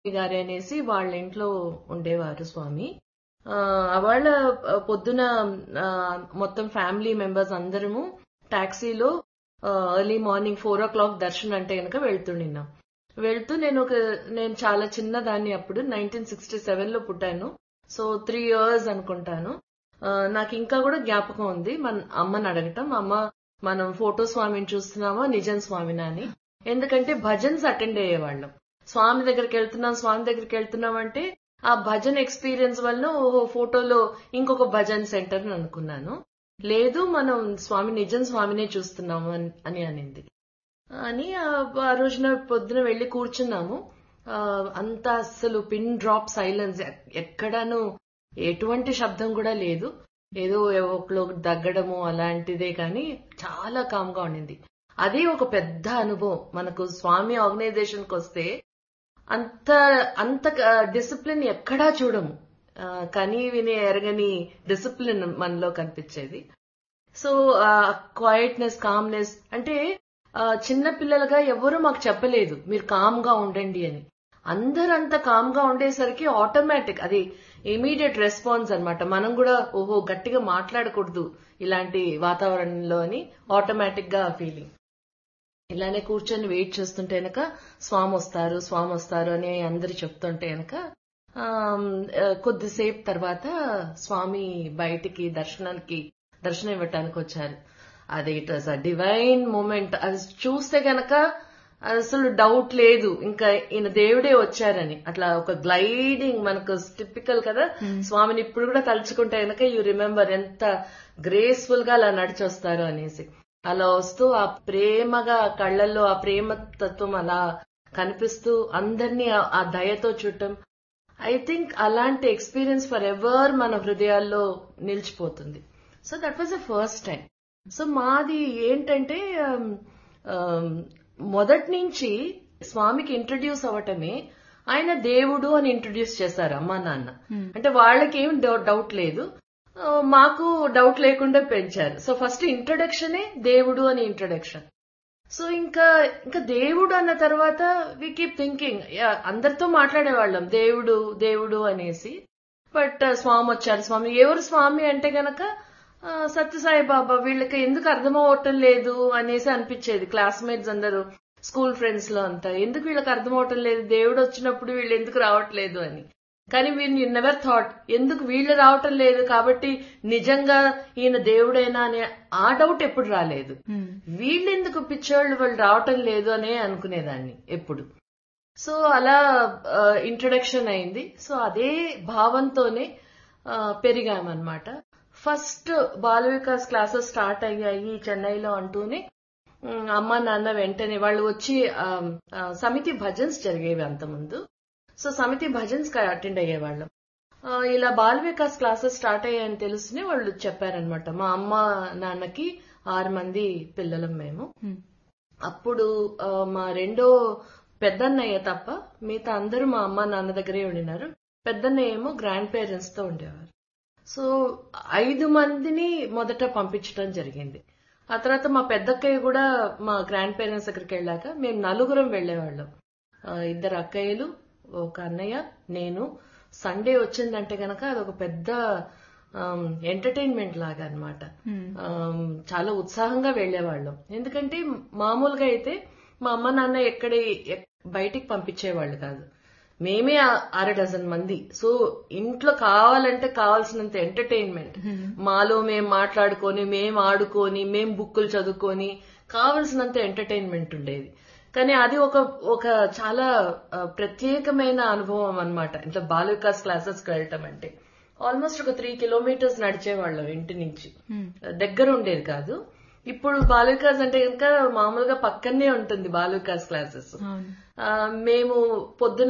గారి అనేసి వాళ్ళ ఇంట్లో ఉండేవారు స్వామి ఆ, వాళ్ళ పొద్దున ఆ, మొత్తం ఫ్యామిలీ మెంబర్స్ అందరము టాక్సీలో early morning four o'clock దర్శనం అంటే కనుక వెళ్తుండిన్నాం వెళ్తూ నేను ఒక నేను చాలా చిన్నదాన్ని అప్పుడు నైన్టీన్ సిక్స్టీ సెవెన్ లో పుట్టాను సో త్రీ ఇయర్స్ అనుకుంటాను ఆ, నాకు ఇంకా కూడా జ్ఞాపకం ఉంది మన అమ్మని అడగటం అమ్మ మనం ఫోటో స్వామిని చూస్తున్నామా నిజం స్వామినా అని ఎందుకంటే భజన్స్ అటెండ్ అయ్యేవాళ్ళం స్వామి దగ్గరికి వెళ్తున్నాం స్వామి దగ్గరికి వెళ్తున్నాం అంటే ఆ భజన్ ఎక్స్పీరియన్స్ వల్ల ఓహో ఫోటోలో ఇంకొక భజన్ సెంటర్ అని అనుకున్నాను లేదు మనం స్వామి నిజం స్వామినే చూస్తున్నాము అని- అని అనింది అని ఆ ఆ రోజున పొద్దున వెళ్లి కూర్చున్నాము ఆ, అంతా అస్సలు పిన్ డ్రాప్ సైలెన్స్ ఎక్కడాను ఎటువంటి శబ్దం కూడా లేదు ఏదో ఒకళ్ళు దగ్గడము అలాంటిదే కానీ చాలా కామ్గా ఉండింది అది ఒక పెద్ద అనుభవం మనకు స్వామి ఆర్గనైజేషన్ కి వస్తే అంత అంత డిసిప్లిన్ ఎక్కడా చూడము ఆ, కని విని ఎరగని డిసిప్లిన్ మనలో కనిపించేది సో క్వైట్నెస్ కామ్నెస్ అంటే ఆ, చిన్న పిల్లలుగా ఎవరు మాకు చెప్పలేదు మీరు కామ్ గా ఉండండి అని అందరూ అంత కామ్ గా ఉండేసరికి ఆటోమేటిక్ అది ఇమీడియట్ రెస్పాన్స్ అన్నమాట మనం కూడా ఓహో గట్టిగా మాట్లాడకూడదు ఇలాంటి వాతావరణంలో అని ఆటోమేటిక్ గా ఫీలింగ్ ఇలానే కూర్చొని వెయిట్ చేస్తుంటే గనక స్వామి వస్తారు స్వామి వస్తారు అని అందరు చెప్తుంటే గనక ఆమ్, ఆ, కొద్దిసేపు తర్వాత స్వామి బయటికి దర్శనానికి దర్శనం ఇవ్వటానికి వచ్చారు అది it was a divine moment అది చూస్తే గనక అసలు డౌట్ లేదు ఇంకా ఈయన దేవుడే వచ్చారని అట్లా ఒక గ్లైడింగ్ మనకు టిపికల్ కదా స్వామిని ఇప్పుడు కూడా తలుచుకుంటే గనక యూ రిమెంబర్ ఎంత గ్రేస్ఫుల్ గా అలా నడిచొస్తారు అనేసి అలా వస్తూ ఆ ప్రేమగా కళ్ళల్లో ఆ ప్రేమ తత్వం అలా కనిపిస్తూ అందరినీ ఆ- ఆ దయతో చూడటం ఐ థింక్ అలాంటి ఎక్స్పీరియన్స్ ఫర్ ఎవర్ మన హృదయాల్లో నిలిచిపోతుంది so that was the first time so మాది ఏంటంటే um, um, మొదటి నుంచి స్వామికి ఇంట్రడ్యూస్ అవ్వటమే ఆయన దేవుడు అని ఇంట్రడ్యూస్ చేశారు అమ్మా నాన్న అంటే వాళ్ళకి ఏం డౌట్ లేదు ఆ, మాకు డౌట్ లేకుండా పెంచారు సో ఫస్ట్ ఇంట్రడక్షనే దేవుడు అని ఇంట్రడక్షన్ సో ఇంకా ఇంకా దేవుడు అన్న తర్వాత వి కీప్ థింకింగ్ అందరితో మాట్లాడేవాళ్ళం దేవుడు దేవుడు అనేసి బట్ స్వామి వచ్చారు స్వామి ఎవరు స్వామి అంటే గనక ఆ, సత్యసాయి బాబా వీళ్ళకి ఎందుకు అర్థం అవ్వటం లేదు అనేసి అనిపించేది క్లాస్మేట్స్ అందరూ స్కూల్ ఫ్రెండ్స్ లో అంతా ఎందుకు వీళ్ళకి అర్థం అవటం లేదు దేవుడు వచ్చినప్పుడు వీళ్ళు ఎందుకు రావట్లేదు అని కానీ వీళ్ళు నెవర్ థాట్ ఎందుకు వీళ్ళు రావటం లేదు కాబట్టి నిజంగా ఈయన దేవుడైనా అనే ఆ డౌట్ ఎప్పుడు రాలేదు వీళ్ళు ఎందుకు పిచ్చోళ్ళు వాళ్ళు రావటం లేదు అనే అనుకునేదాన్ని ఎప్పుడు సో అలా ఇంట్రడక్షన్ అయింది సో అదే భావంతోనే ఆ, పెరిగామన్నమాట first Bala Vikas classes start అయ్యాయి చెన్నైలో అంటూనే ఉమ్, అమ్మ నాన్న వెంటనే వాళ్ళు వచ్చి ఆ, ఆ, సమితి భజన్స్ జరిగేవి అంతకుముందు సో సమితి భజన్స్ కి అటెండ్ అయ్యేవాళ్ళం ఆ, ఇలా బాల వికాస్ క్లాసెస్ స్టార్ట్ అయ్యాయని తెలుసునే వాళ్ళు చెప్పారనమాట మా అమ్మ నాన్నకి ఆరు మంది పిల్లలం మేము అప్పుడు ఆ, మా రెండో పెద్దన్నయ్య తప్ప మిగతా అందరూ మా అమ్మ నాన్న దగ్గరే ఉండినారు పెద్దన్నయ్య ఏమో గ్రాండ్ పేరెంట్స్ తో ఉండేవారు సో ఐదు మందిని మొదట పంపించడం జరిగింది ఆ తర్వాత మా పెద్దక్కయ్య కూడా మా గ్రాండ్ పేరెంట్స్ దగ్గరికి వెళ్ళాక మేము నలుగురం వెళ్లేవాళ్ళం ఆ, ఇద్దరు అక్కయ్యలు ఒక అన్నయ్య నేను సండే వచ్చిందంటే గనక అదొక పెద్ద ఎంటర్టైన్మెంట్ లాగా అన్నమాట ఆమ్, చాలా ఉత్సాహంగా వెళ్లేవాళ్ళం ఎందుకంటే మామూలుగా అయితే మా అమ్మ నాన్న ఎక్కడ ఎక్- బయటికి పంపించేవాళ్ళు కాదు మేమే ఆ- అర డజన్ మంది సో ఇంట్లో కావాలంటే కావాల్సినంత ఎంటర్టైన్మెంట్ మాలో మేం మాట్లాడుకొని మేం ఆడుకొని మేం బుక్కులు చదువుకొని కావలసినంత ఎంటర్టైన్మెంట్ ఉండేది కానీ అది ఒక ఒక చాలా ఆ, ప్రత్యేకమైన అనుభవం అన్నమాట ఇట్లా బాల వికాస్ క్లాసెస్ కి వెళ్ళటం అంటే ఆల్మోస్ట్ ఒక త్రీ కిలోమీటర్స్ నడిచేవాళ్ళం ఇంటి నుంచి దగ్గర ఉండేది కాదు ఇప్పుడు బాల వికాస్ అంటే కనుక మామూలుగా పక్కనే ఉంటుంది బాల వికాస్ క్లాసెస్ ఆ, మేము పొద్దున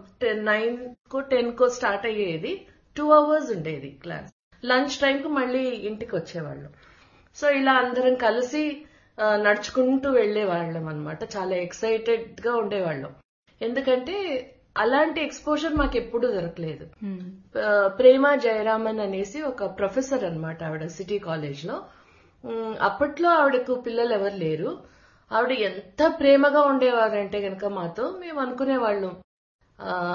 నైన్ కో టెన్ కో స్టార్ట్ అయ్యేది టూ అవర్స్ ఉండేది క్లాస్ లంచ్ టైం కు మళ్ళీ ఇంటికి వచ్చేవాళ్ళం సో ఇలా అందరం కలిసి ఆ, నడుచుకుంటూ వెళ్లేవాళ్ళం అన్నమాట చాలా ఎక్సైటెడ్ గా ఉండేవాళ్ళం ఎందుకంటే అలాంటి ఎక్స్పోజర్ మాకు ఎప్పుడూ దొరకలేదు ఆ, ప్రేమ జయరామన్ అనేసి ఒక ప్రొఫెసర్ అన్నమాట ఆవిడ సిటీ కాలేజ్ లో ఉమ్, అప్పట్లో ఆవిడకు పిల్లలు ఎవరు లేరు ఆవిడ ఎంత ప్రేమగా ఉండేవారంటే గనక మాతో మేము అనుకునేవాళ్ళం ఆ,